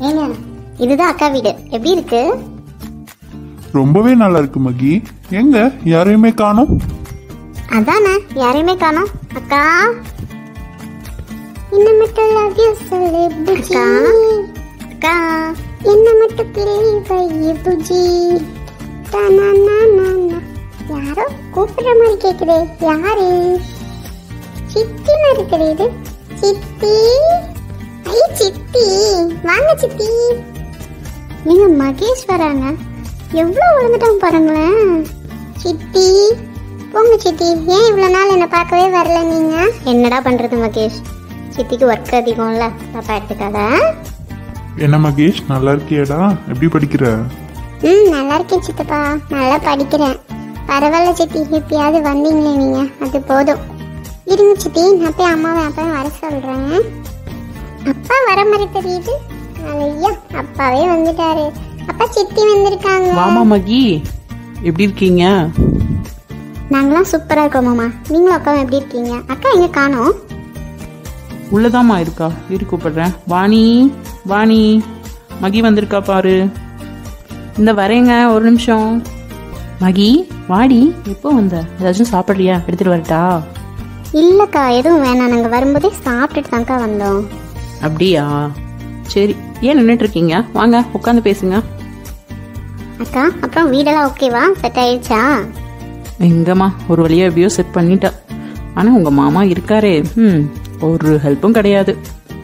ஏங்க இதுதான் அக்கா வீடு எப்படி இருக்கு ரொம்பவே நல்லா இருக்கு மகி எங்க யாரையுமே காணோம் அதானே யாரையுமே காணோம் அக்கா என்ன மட்டும் லவ் யூ சொல்லு புஜி அக்கா என்ன மட்டும் கிளி வை புஜி யாரோ கூப்பிடுற மாதிரி கேக்குதே யாரு சித்தி மாதிரி தெரியுது சித்தி ஐ சித்தி வாங்க சித்தி நீங்க மகேஷ் வராங்க எவ்வளவு விழுந்துட்டோம் பாருங்களேன் சித்தி போங்க சித்தி ஏன் இவ்வளவு நாள் என்ன பார்க்கவே வரல நீங்க என்னடா பண்றது மகேஷ் சித்திக்கு ஒர்க் அதிகம்ல தப்பா எடுத்துக்காத என்ன மகேஷ் நல்லா இருக்கியாடா எப்படி படிக்கிற ம் நல்லா இருக்கேன் சித்தப்பா நல்லா படிக்கிறேன் பரவாயில்ல சித்தி எப்பயாவது வந்தீங்களே நீங்க அது போதும் இருங்க சித்தி நான் போய் அம்மாவை அப்பாவை வர சொல்றேன் அப்பா வர மாதிரி தெரியுது ஐயா அப்பாவே வந்துட்டாரு அப்பா சித்தி வந்திருக்காங்க வாமா மகி எப்படி இருக்கீங்க நாங்களாம் சூப்பரா இருக்கோம் மாமா நீங்களும் அக்காவும் எப்படி இருக்கீங்க அக்கா எங்க காணோம் உள்ளதாம்மா இருக்கா இரு கூப்பிடுறேன் வாணி வாணி மகி வந்திருக்கா பாரு இந்த வரேங்க ஒரு நிமிஷம் மகி வாடி எப்போ வந்த ஏதாச்சும் சாப்பிட்றியா எடுத்துட்டு வரட்டா இல்லக்கா எதுவும் வேணாம் நாங்க வரும்போதே சாப்பிட்டுட்டு தான்க்கா வந்தோம் அப்படியா சரி ஏன் நின்றுட்டு இருக்கீங்க வாங்க உட்காந்து பேசுங்க அக்கா அப்புறம் வீடெல்லாம் ஓகேவா செட் ஆயிடுச்சா எங்கம்மா ஒரு வழியா எப்படியோ செட் பண்ணிட்டேன் ஆனா உங்க மாமா இருக்காரே ம் ஒரு ஹெல்ப்பும் கிடையாது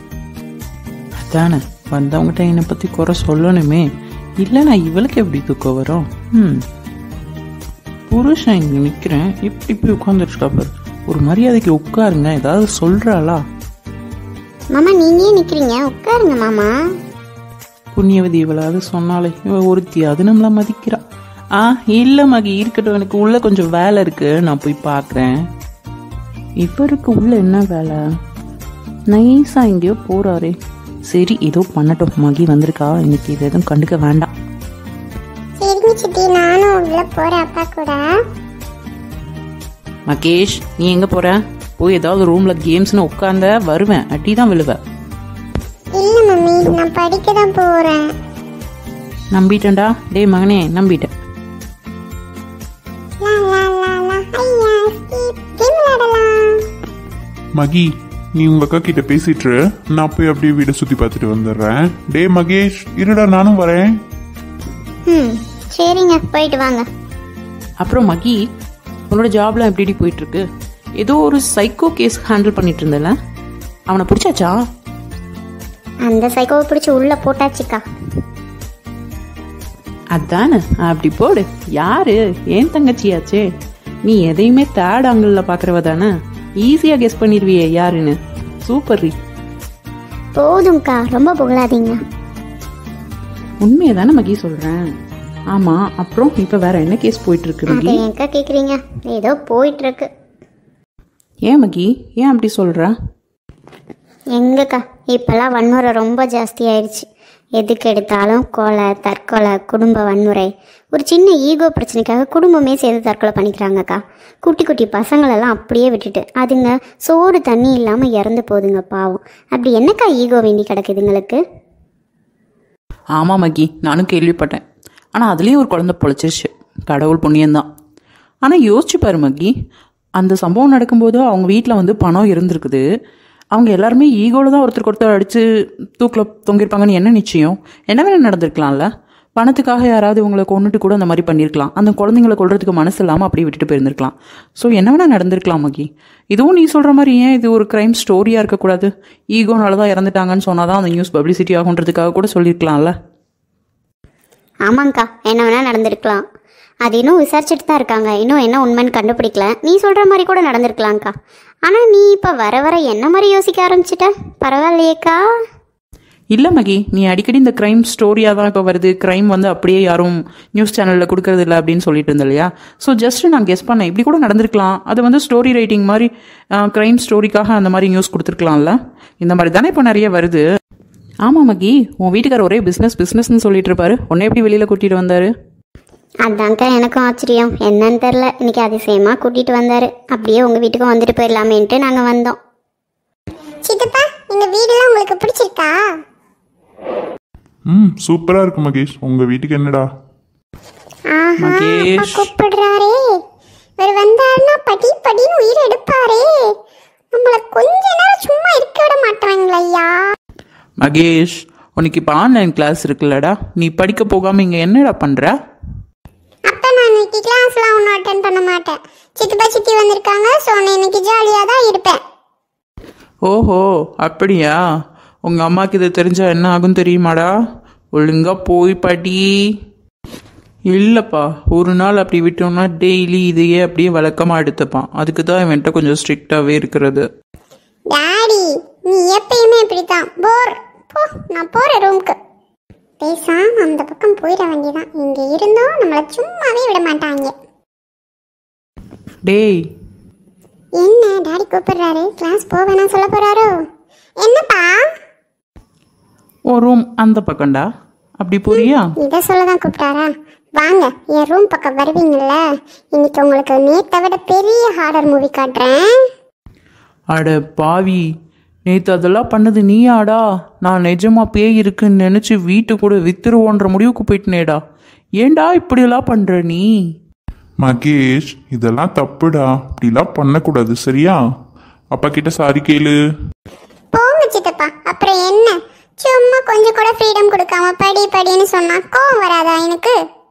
அதானே வந்தவங்ககிட்ட என்னை பத்தி குறை சொல்லணுமே இல்லைன்னா இவளுக்கு எப்படி தூக்கம் வரும் ம் புருஷன் இங்க நிக்கிறேன் இப்படி இப்படி உட்காந்துருக்கா பாரு ஒரு மரியாதைக்கு உட்காருங்க ஏதாவது சொல்றாளா மாமா நீங்க ஏன் நிக்கிறீங்க உட்காருங்க மாமா புண்ணியவதி இவளாவது சொன்னாலே இவ ஒருத்தி அது நம்மள மதிக்கிறா ஆ இல்ல மகி இருக்கட்டும் எனக்கு உள்ள கொஞ்சம் வேலை இருக்கு நான் போய் பார்க்கறேன் இவருக்கு உள்ள என்ன வேலை நைஸா எங்கேயோ போறாரே சரி ஏதோ பண்ணட்டும் மகி வந்திருக்கா இன்னைக்கு இது எதுவும் கண்டுக்க வேண்டாம் சரிங்க சித்தி நானும் உள்ள போறேன் அப்பா கூட மகேஷ் நீ எங்க போற போய் ஏதாவது ரூம்ல கேம்ஸ்னு உட்காந்த வருவேன் அடி தான் விழுவேன் இல்ல மம்மி நான் படிக்க தான் போறேன் நம்பிட்டேன்டா டேய் மகனே நம்பிட்டேன் லா லா லா லா ஐயா ஸ்கீப் கேம் விளையாடலாம் மகி நீ உங்க அக்கா கிட்ட பேசிட்டு இரு. நான் போய் அப்படியே வீடை சுத்தி பார்த்துட்டு வந்துடுறேன் டே மகேஷ் இருடா நானும் வரேன் ம் சரிங்க போயிட்டு வாங்க அப்புறம் மகி உன்னோட ஜாப்லாம் எப்படி போயிட்டு இருக்கு ஏதோ ஒரு சைக்கோ கேஸ் ஹேண்டில் பண்ணிட்டு இருந்தல அவனை பிடிச்சாச்சா அந்த சைக்கோவை பிடிச்சி உள்ள போட்டாச்சுக்கா அதானே அப்படி போடு யாரு ஏன் தங்கச்சியாச்சே நீ எதையுமே தேர்ட் ஆங்கிள் பாக்குறவ தானே ஈஸியா கெஸ் பண்ணிடுவியே யாருன்னு சூப்பர் ரீ போதும்க்கா ரொம்ப புகழாதீங்க உண்மையை தானே மகி சொல்றேன் ஆமா அப்புறம் இப்ப வேற என்ன கேஸ் போயிட்டு இருக்கு அதை மகி எங்க கேக்குறீங்க ஏதோ போயிட்டு இருக்கு ஏன் மகி ஏன் அப்படி சொல்ற எங்கக்கா இப்போல்லாம் வன்முறை ரொம்ப ஜாஸ்தி ஆயிடுச்சு எதுக்கு எடுத்தாலும் கொலை தற்கொலை குடும்ப வன்முறை ஒரு சின்ன ஈகோ பிரச்சனைக்காக குடும்பமே சேர்ந்து தற்கொலை பண்ணிக்கிறாங்கக்கா குட்டி குட்டி பசங்களெல்லாம் அப்படியே விட்டுட்டு அதுங்க சோறு தண்ணி இல்லாமல் இறந்து போகுதுங்க பாவம் அப்படி என்னக்கா ஈகோ வேண்டி கிடக்குதுங்களுக்கு ஆமா மகி நானும் கேள்விப்பட்டேன் ஆனா அதுலயும் ஒரு குழந்தை பொழைச்சிருச்சு கடவுள் புண்ணியம்தான் ஆனா யோசிச்சு பாரு மகி அந்த சம்பவம் நடக்கும்போது அவங்க வீட்டில் வந்து பணம் இருந்திருக்குது அவங்க எல்லாருமே ஈகோல தான் ஒருத்தருக்கு ஒருத்தர் அடிச்சு தூக்கில் தொங்கியிருப்பாங்கன்னு என்ன நிச்சயம் என்ன வேணா நடந்திருக்கலாம்ல பணத்துக்காக யாராவது இவங்களை கொண்டுட்டு கூட அந்த மாதிரி பண்ணியிருக்கலாம் அந்த குழந்தைங்களை கொல்றதுக்கு மனசு இல்லாமல் அப்படியே விட்டுட்டு போயிருந்திருக்கலாம் ஸோ என்ன வேணா நடந்திருக்கலாம் மகி இதுவும் நீ சொல்கிற மாதிரி ஏன் இது ஒரு க்ரைம் ஸ்டோரியாக இருக்கக்கூடாது ஈகோனால தான் இறந்துட்டாங்கன்னு சொன்னால் தான் அந்த நியூஸ் பப்ளிசிட்டி ஆகுன்றதுக்காக கூட சொல்லியிருக்கலாம்ல ஆமாங்க்கா என்ன வேணால் நடந்திருக்கலாம் அது இன்னும் விசாரிச்சுட்டு தான் இருக்காங்க இன்னும் என்ன உண்மைன்னு கண்டுபிடிக்கல நீ சொல்கிற மாதிரி கூட நடந்திருக்கலாம்க்கா ஆனால் நீ இப்போ வர வர என்ன மாதிரி யோசிக்க ஆரம்பிச்சிட்ட பரவாயில்லையேக்கா இல்லை மகி நீ அடிக்கடி இந்த க்ரைம் ஸ்டோரியாக தான் இப்போ வருது க்ரைம் வந்து அப்படியே யாரும் நியூஸ் சேனலில் கொடுக்கறது இல்லை அப்படின்னு சொல்லிட்டு இருந்த இல்லையா ஸோ ஜஸ்ட் நான் கெஸ் பண்ணேன் இப்படி கூட நடந்திருக்கலாம் அது வந்து ஸ்டோரி ரைட்டிங் மாதிரி க்ரைம் ஸ்டோரிக்காக அந்த மாதிரி நியூஸ் கொடுத்துருக்கலாம்ல இந்த மாதிரி தானே இப்போ நிறைய வருது ஆமாம் மகி உன் வீட்டுக்கார் ஒரே பிஸ்னஸ் பிஸ்னஸ்னு சொல்லிட்டு இருப்பாரு உன்னை எப்படி வெளியில் கூட்டிகிட்டு வந்தாரு அதான்க்கா எனக்கும் ஆச்சரியம் என்னன்னு தெரில இன்னைக்கு அதிசயமா கூட்டிட்டு வந்தாரு அப்படியே உங்க வீட்டுக்கும் வந்துட்டு போயிடலாமேன்ட்டு நாங்க வந்தோம் சித்தப்பா இந்த வீடெல்லாம் உங்களுக்கு பிடிச்சிருக்கா ம் சூப்பரா இருக்கு மகேஷ் உங்க வீட்டுக்கு என்னடா ஆஹா அப்பா மகேஷ். கூப்பிடுறாரே இவர் வந்தாருன்னா படி படின்னு உயிர் எடுப்பாரே நம்மள கொஞ்ச நேரம் சும்மா இருக்க விட மாட்டாங்களா ஐயா மகேஷ் உனக்கு இப்போ ஆன்லைன் கிளாஸ் இருக்குல்லடா நீ படிக்க போகாமல் இங்கே என்னடா பண்ணுற அப்ப நான் இன்னைக்கு கிளாஸ்லாம் ஒன்றும் அட்டன் பண்ண மாட்டேன் சித்தப்பா சித்தி வந்திருக்காங்க ஸோ நான் இன்னைக்கு ஜாலியாக தான் இருப்பேன் ஓஹோ அப்படியா உங்கள் அம்மாவுக்கு இது தெரிஞ்சா என்ன ஆகும் தெரியுமாடா ஒழுங்கா போய் படி இல்லைப்பா ஒரு நாள் அப்படி விட்டோம்னா டெய்லி இதையே அப்படியே வழக்கமாக எடுத்துப்பான் அதுக்கு தான் இவன்ட்ட கொஞ்சம் ஸ்ட்ரிக்டாகவே இருக்கிறது டாடி நீ எப்பயுமே இப்படித்தான் போர் போ நான் போறேன் ரூமுக்கு பேசாம அந்த பக்கம் போயிட வேண்டியதான் இங்க இருந்தோம் நம்மள சும்மாவே விட மாட்டாங்க டேய் என்ன டாடி கூப்பிடுறாரு கிளாஸ் போவேனா சொல்ல போறாரோ என்னப்பா ஓ ரூம் அந்த பக்கம்டா அப்படி புரியா இதை சொல்ல தான் கூப்பிட்டாரா வாங்க என் ரூம் பக்கம் வருவீங்கல்ல இன்னைக்கு உங்களுக்கு நேத்தை விட பெரிய ஹாரர் மூவி காட்டுறேன் அட பாவி நேற்று அதெல்லாம் பண்ணது நீயாடா நான் நிஜமா பேய் இருக்குன்னு நினச்சி வீட்டு கூட வித்துருவோன்ற முடிவுக்கு போயிட்டனேடா ஏன்டா இப்படியெல்லாம் பண்ணுற நீ மகேஷ் இதெல்லாம் தப்புடா இப்படிலாம் பண்ணக்கூடாது சரியா அப்பா கிட்ட சாரி கேளு போங்க சித்தப்பா அப்புறம் என்ன சும்மா கொஞ்சம் கூட ஃப்ரீடம் கொடுக்காம படி படின்னு சொன்னா கோவம் வராதா எனக்கு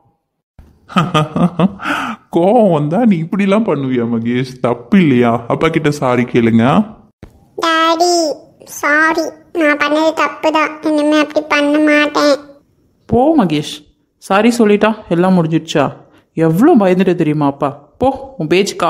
கோவம் வந்தா நீ இப்படிலாம் பண்ணுவியா மகேஷ் தப்பு இல்லையா அப்பா கிட்ட சாரி கேளுங்க டாடி சாரி நான் பண்ணது தப்பு தான் இனிமே அப்படி பண்ண மாட்டேன் போ மகேஷ் சாரி சொல்லிட்டா எல்லாம் முடிஞ்சிடுச்சா எவ்வளோ பயந்துட்டு தெரியுமா அப்பா போ உன் பேச்சுக்கா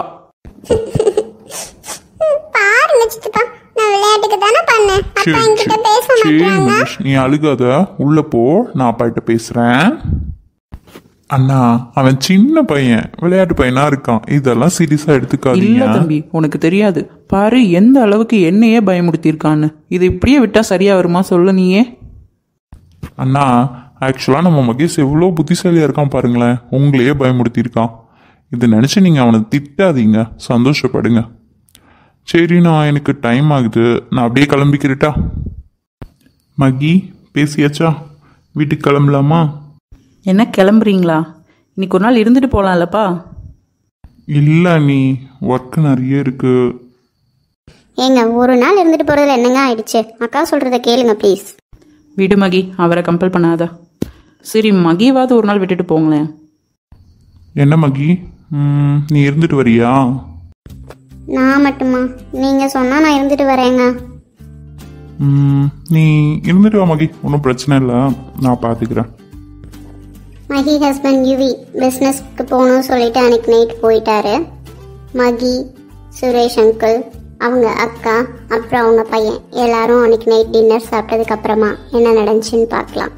ம், பாருங்க சித்தப்பா நான் விளையாட்டுக்கு தானே பண்ணேன் அப்பா சரி என்கிட்ட பேச சரி சரி மாட்டாங்க மகேஷ் நீ அழுகாத உள்ள போ நான் அப்பா கிட்ட பேசுறேன் அண்ணா அவன் சின்ன பையன் விளையாட்டு பையனா இருக்கான் இதெல்லாம் சீரியஸா இல்ல எடுத்துக்காதீங்க தம்பி உனக்கு தெரியாது பாரு எந்த அளவுக்கு என்னையே பயமுடுத்தியிருக்கான்னு இது இப்படியே விட்டா சரியா வருமா சொல்லு நீயே அண்ணா ஆக்சுவலா நம்ம மகேஷ் எவ்வளோ புத்திசாலியா இருக்கான் பாருங்களேன் உங்களையே பயமுடுத்தியிருக்கான் இதை நினைச்சு நீங்க அவனை திட்டாதீங்க சந்தோஷப்படுங்க சரி நான் எனக்கு டைம் ஆகுது நான் அப்படியே கிளம்பிக்கிறட்டா மகி பேசியாச்சா வீட்டுக்கு கிளம்பலாமா என்ன கிளம்புறீங்களா இன்னைக்கு ஒரு நாள் இருந்துட்டு போகலாம்லப்பா இல்லை நீ ஒர்க் நிறைய இருக்கு ஏங்க ஒரு நாள் இருந்துட்டு போகிறதுல என்னங்க ஆயிடுச்சு அக்கா சொல்கிறத கேளுங்க ப்ளீஸ் விடு மகி அவரை கம்பல் பண்ணாத சரி மகிவாவது ஒரு நாள் விட்டுட்டு போங்களேன் என்ன மகி ம், நீ இருந்துட்டு வரியா நான் மட்டுமா நீங்கள் சொன்னால் நான் இருந்துட்டு வரேங்க ம், நீ இருந்துட்டு வா மகி ஒன்றும் பிரச்சனை இல்லை நான் பார்த்துக்கிறேன் மகி ஹஸ்பண்ட் யுவி பிஸ்னஸ்க்கு போகணும்னு சொல்லிட்டு அன்னைக்கு நைட் போயிட்டாரு மகி சுரேஷ் அங்கிள் அவங்க அக்கா அப்புறம் அவங்க பையன் எல்லாரும் அன்னைக்கு நைட் டின்னர் சாப்பிட்டதுக்கு அப்புறமா என்ன நடந்துச்சுன்னு பார்க்கலாம்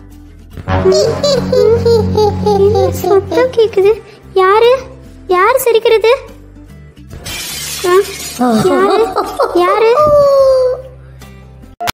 சத்தம் கேக்குது யாரு யார் சிரிக்கிறது ஆ, யாரு யாரு